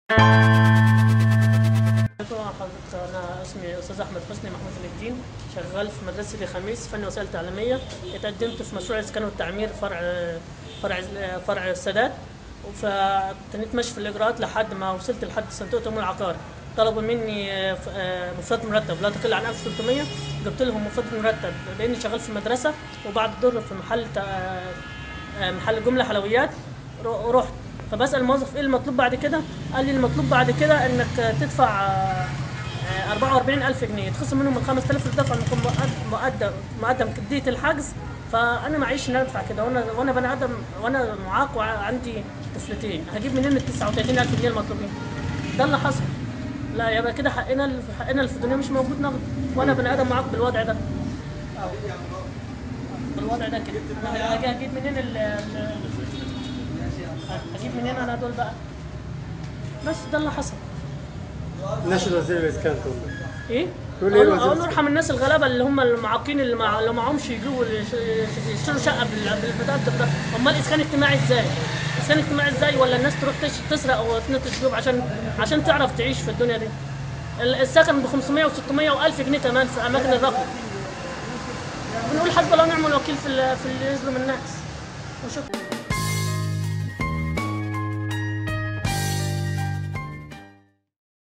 طبعا حضرتك انا اسمي استاذ احمد حسني محمود الدين شغال في مدرسه خميس فني وسائل تعليميه اتقدمت في مشروع الاسكان والتعمير فرع فرع فرع السادات فابتديت ماشي في الاجراءات لحد ما وصلت لحد صندوق التمويل العقاري طلبوا مني آه، ف- آه، مفرد مرتب لا تقل عن 1300 جبت لهم مفرد مرتب لاني شغال في مدرسه وبعد الظهر في محل تا- آه، محل جمله حلويات رو- رحت فبسال الموظف ايه المطلوب بعد كده قال لي المطلوب بعد كده انك تدفع آه، آه، 44000 جنيه يتخصم منهم ال 5000 اللي دفع المقدم مقدم مقدم دية الحجز فانا معيش ان انا ادفع كده وانا وانا بني ادم وانا معاق وعندي طفلتين هجيب منين ال 39000 جنيه المطلوبين ده اللي حصل لا يبقى كده حقنا ال- حقنا اللي في الدنيا مش موجود نقد وانا بني ادم معاق بالوضع ده أهو. بالوضع ده كده انا هاجي اجيب منين ال ال- هجيب منين انا دول بقى بس ده اللي حصل نشر وزير الاسكان تقول ايه؟ تقول إيه اقول وزير اقول السكان؟ ارحم الناس الغلابه اللي هم المعاقين اللي, مع... اللي معهمش يجوا يش- يشتروا شقه بال- بالبتاع ده امال اسكان اجتماعي ازاي؟ اسكان اجتماعي ازاي ولا الناس تروح تش... تسرق او تنتش جيوب عشان عشان تعرف تعيش في الدنيا دي؟ ال- السكن ب 500 و600 و1000 جنيه كمان في اماكن الرقم بنقول حسب الله ونعم الوكيل في ال- في اللي يظلم الناس وشكرا